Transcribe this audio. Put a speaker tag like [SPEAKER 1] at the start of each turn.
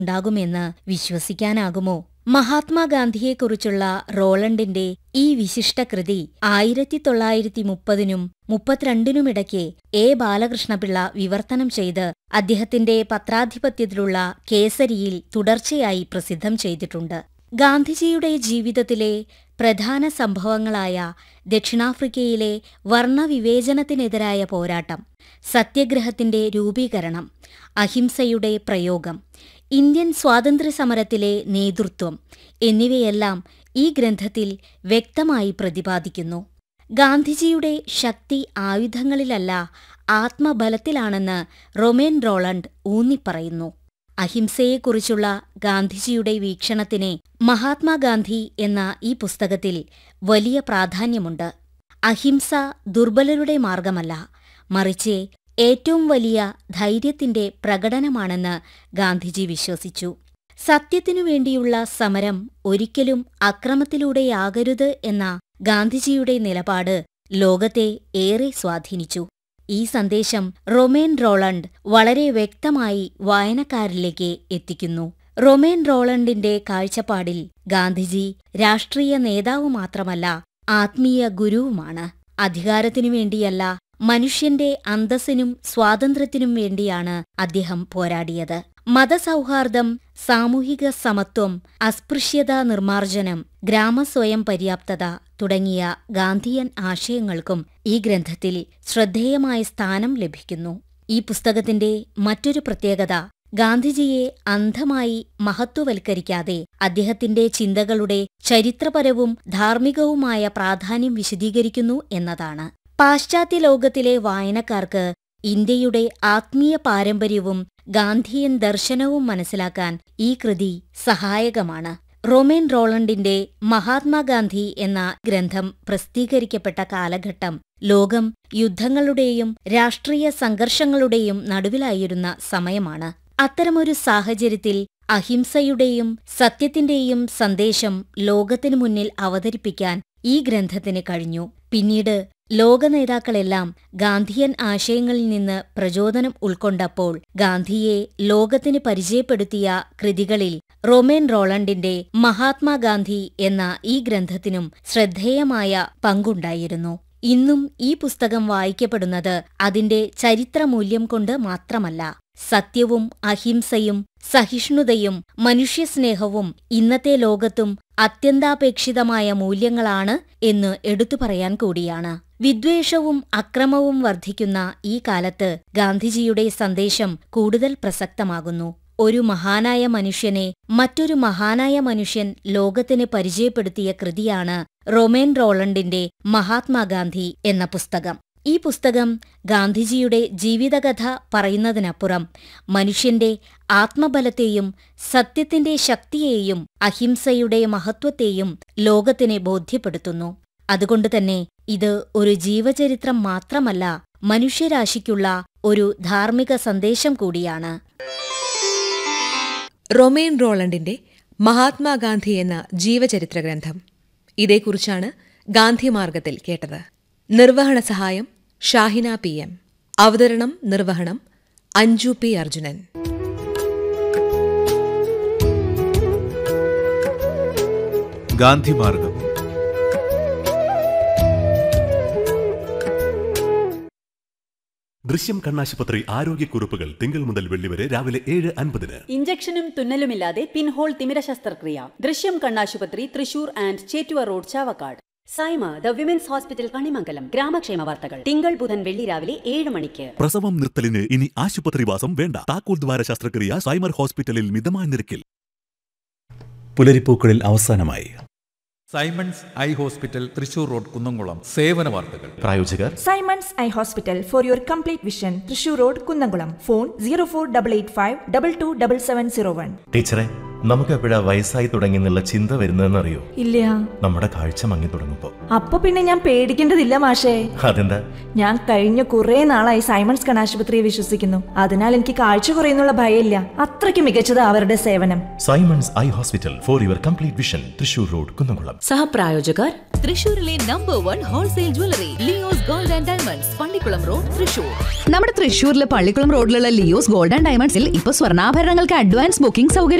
[SPEAKER 1] ഉണ്ടാകുമെന്ന് വിശ്വസിക്കാനാകുമോ മഹാത്മാഗാന്ധിയെക്കുറിച്ചുള്ള റോളണ്ടിന്റെ ഈ വിശിഷ്ടകൃതി ആയിരത്തി തൊള്ളായിരത്തി മുപ്പതിനും മുപ്പത്തിരണ്ടിനുമിടയ്ക്ക് എ ബാലകൃഷ്ണപിള്ള വിവർത്തനം ചെയ്ത് അദ്ദേഹത്തിന്റെ പത്രാധിപത്യത്തിലുള്ള കേസരിയിൽ തുടർച്ചയായി പ്രസിദ്ധം ചെയ്തിട്ടുണ്ട് ഗാന്ധിജിയുടെ ജീവിതത്തിലെ പ്രധാന സംഭവങ്ങളായ ദക്ഷിണാഫ്രിക്കയിലെ വർണ്ണവിവേചനത്തിനെതിരായ പോരാട്ടം സത്യഗ്രഹത്തിന്റെ രൂപീകരണം അഹിംസയുടെ പ്രയോഗം ഇന്ത്യൻ സ്വാതന്ത്ര്യസമരത്തിലെ നേതൃത്വം എന്നിവയെല്ലാം ഈ ഗ്രന്ഥത്തിൽ വ്യക്തമായി പ്രതിപാദിക്കുന്നു ഗാന്ധിജിയുടെ ശക്തി ആയുധങ്ങളിലല്ല ആത്മബലത്തിലാണെന്ന് റൊമേൻ റോളണ്ട് ഊന്നിപ്പറയുന്നു അഹിംസയെക്കുറിച്ചുള്ള ഗാന്ധിജിയുടെ വീക്ഷണത്തിന് മഹാത്മാഗാന്ധി എന്ന ഈ പുസ്തകത്തിൽ വലിയ പ്രാധാന്യമുണ്ട് അഹിംസ ദുർബലരുടെ മാർഗമല്ല മറിച്ച് ഏറ്റവും വലിയ ധൈര്യത്തിന്റെ പ്രകടനമാണെന്ന് ഗാന്ധിജി വിശ്വസിച്ചു സത്യത്തിനു വേണ്ടിയുള്ള സമരം ഒരിക്കലും അക്രമത്തിലൂടെയാകരുത് എന്ന ഗാന്ധിജിയുടെ നിലപാട് ലോകത്തെ ഏറെ സ്വാധീനിച്ചു ഈ സന്ദേശം റൊമേൻ റോളണ്ട് വളരെ വ്യക്തമായി വായനക്കാരിലേക്ക് എത്തിക്കുന്നു റൊമേൻ റോളണ്ടിന്റെ കാഴ്ചപ്പാടിൽ ഗാന്ധിജി രാഷ്ട്രീയ നേതാവ് മാത്രമല്ല ആത്മീയ ഗുരുവുമാണ് അധികാരത്തിനു വേണ്ടിയല്ല മനുഷ്യന്റെ അന്തസ്സിനും സ്വാതന്ത്ര്യത്തിനും വേണ്ടിയാണ് അദ്ദേഹം പോരാടിയത് മതസൗഹാർദ്ദം സാമൂഹിക സമത്വം അസ്പൃശ്യതാ നിർമ്മാർജ്ജനം ഗ്രാമസ്വയം പര്യാപ്തത തുടങ്ങിയ ഗാന്ധിയൻ ആശയങ്ങൾക്കും ഈ ഗ്രന്ഥത്തിൽ ശ്രദ്ധേയമായ സ്ഥാനം ലഭിക്കുന്നു ഈ പുസ്തകത്തിന്റെ മറ്റൊരു പ്രത്യേകത ഗാന്ധിജിയെ അന്ധമായി മഹത്വവൽക്കരിക്കാതെ അദ്ദേഹത്തിന്റെ ചിന്തകളുടെ ചരിത്രപരവും ധാർമ്മികവുമായ പ്രാധാന്യം വിശദീകരിക്കുന്നു എന്നതാണ് പാശ്ചാത്യ ലോകത്തിലെ വായനക്കാർക്ക് ഇന്ത്യയുടെ ആത്മീയ പാരമ്പര്യവും ഗാന്ധിയൻ ദർശനവും മനസ്സിലാക്കാൻ ഈ കൃതി സഹായകമാണ് റൊമേൻ റോളണ്ടിന്റെ മഹാത്മാഗാന്ധി എന്ന ഗ്രന്ഥം പ്രസിദ്ധീകരിക്കപ്പെട്ട കാലഘട്ടം ലോകം യുദ്ധങ്ങളുടെയും രാഷ്ട്രീയ സംഘർഷങ്ങളുടെയും നടുവിലായിരുന്ന സമയമാണ് അത്തരമൊരു സാഹചര്യത്തിൽ അഹിംസയുടെയും സത്യത്തിന്റെയും സന്ദേശം ലോകത്തിനു മുന്നിൽ അവതരിപ്പിക്കാൻ ഈ ഗ്രന്ഥത്തിന് കഴിഞ്ഞു പിന്നീട് ലോക നേതാക്കളെല്ലാം ഗാന്ധിയൻ ആശയങ്ങളിൽ നിന്ന് പ്രചോദനം ഉൾക്കൊണ്ടപ്പോൾ ഗാന്ധിയെ ലോകത്തിന് പരിചയപ്പെടുത്തിയ കൃതികളിൽ റൊമേൻ റോളണ്ടിന്റെ മഹാത്മാഗാന്ധി എന്ന ഈ ഗ്രന്ഥത്തിനും ശ്രദ്ധേയമായ പങ്കുണ്ടായിരുന്നു ഇന്നും ഈ പുസ്തകം വായിക്കപ്പെടുന്നത് അതിന്റെ ചരിത്രമൂല്യം കൊണ്ട് മാത്രമല്ല സത്യവും അഹിംസയും സഹിഷ്ണുതയും മനുഷ്യസ്നേഹവും ഇന്നത്തെ ലോകത്തും അത്യന്താപേക്ഷിതമായ മൂല്യങ്ങളാണ് എന്ന് എടുത്തു പറയാൻ കൂടിയാണ് വിദ്വേഷവും അക്രമവും വർദ്ധിക്കുന്ന ഈ കാലത്ത് ഗാന്ധിജിയുടെ സന്ദേശം കൂടുതൽ പ്രസക്തമാകുന്നു ഒരു മഹാനായ മനുഷ്യനെ മറ്റൊരു മഹാനായ മനുഷ്യൻ ലോകത്തിന് പരിചയപ്പെടുത്തിയ കൃതിയാണ് റൊമേൻ റോളണ്ടിന്റെ മഹാത്മാഗാന്ധി എന്ന പുസ്തകം ഈ പുസ്തകം ഗാന്ധിജിയുടെ ജീവിതകഥ പറയുന്നതിനപ്പുറം മനുഷ്യന്റെ ആത്മബലത്തെയും സത്യത്തിന്റെ ശക്തിയെയും അഹിംസയുടെ മഹത്വത്തെയും ലോകത്തിന് ബോധ്യപ്പെടുത്തുന്നു അതുകൊണ്ടുതന്നെ ഇത് ഒരു ജീവചരിത്രം മാത്രമല്ല മനുഷ്യരാശിക്കുള്ള ഒരു ധാർമ്മിക സന്ദേശം കൂടിയാണ്
[SPEAKER 2] റൊമേൻ റോളണ്ടിന്റെ മഹാത്മാഗാന്ധി എന്ന ജീവചരിത്ര ഗ്രന്ഥം ഇതേക്കുറിച്ചാണ് ഗാന്ധിമാർഗത്തിൽ കേട്ടത് നിർവഹണ സഹായം ഷാഹിന പി എം അവതരണം നിർവഹണം അഞ്ജു പി അർജുനൻ
[SPEAKER 3] ഗാന്ധിമാർഗം
[SPEAKER 4] ദൃശ്യം കണ്ണാശുപത്രി ആരോഗ്യക്കുറിപ്പുകൾ തിങ്കൾ മുതൽ വെള്ളി വരെ രാവിലെ ഏഴ് അൻപതിന്
[SPEAKER 5] ഇഞ്ചക്ഷനും തുന്നലുമില്ലാതെ പിൻഹോൾ തിമിര ശസ്ത്രക്രിയ ദൃശ്യം കണ്ണാശുപത്രി Thrissur and Chettuva road Chavakkad Saima the women's hospital Kanimangalam ഗ്രാമക്ഷേമ വാർത്തകൾ തിങ്കൾ ബുധൻ വെള്ളി രാവിലെ ഏഴ് മണിക്ക്
[SPEAKER 4] പ്രസവം നിർത്തലിന് ഇനി ആശുപത്രിവാസം വേണ്ട താക്കോൽ ദ്വാര ശസ്ത്രക്രിയ സൈമർ ഹോസ്പിറ്റലിൽ മിതമായ നിരക്കിൽ പുലരിപ്പൂക്കളിൽ അവസാനമായി
[SPEAKER 3] Simon's eye hospital Thrissur road Kunnamkulam സേവന വാർത്തകൾ
[SPEAKER 4] പ്രായോജകർ
[SPEAKER 6] Simon's eye hospital for your complete vision Thrissur road Kunnamkulam phone zero four double eight five double two double seven zero one
[SPEAKER 4] ടീച്ചറെ
[SPEAKER 7] നമുക്ക് എപ്പോഴാ വയസ്സായി തുടങ്ങി എന്നുള്ള ചിന്ത വരുന്നതെന്നറിയോ
[SPEAKER 6] ഇല്ല
[SPEAKER 7] നമ്മുടെ കാഴ്ച മങ്ങി തുടങ്ങുമ്പോ
[SPEAKER 6] അപ്പൊ പിന്നെ ഞാൻ പേടിക്കേണ്ടതില്ല മാഷേ
[SPEAKER 7] അതെന്താ
[SPEAKER 6] ഞാൻ കഴിഞ്ഞ കുറെ നാളായി സൈമൺസ് കണാശുപത്രിയെ വിശ്വസിക്കുന്നു അതിനാൽ എനിക്ക് കാഴ്ച കുറയുന്നുള്ള ഭയമില്ല അത്രയ്ക്ക് മികച്ചത് അവരുടെ സേവനം
[SPEAKER 7] Simon's eye hospital for your complete vision Thrissur road Kunnamkulam
[SPEAKER 8] സഹപ്രായോജകർ
[SPEAKER 9] തൃശൂരിലെ number one wholesale jewellery Leo's gold and diamonds Pallikulam road Thrissur
[SPEAKER 8] നമ്മുടെ തൃശൂരിലെ പള്ളിക്കുളം റോഡിലുള്ള ലിയോസ് ഗോൾഡ് ആൻഡ് ഡയമണ്ട്സിൽ ഇപ്പൊ സ്വർണ്ണാഭരണങ്ങൾക്ക് അഡ്വാൻസ് ബുക്കിംഗ് സൗകര്യം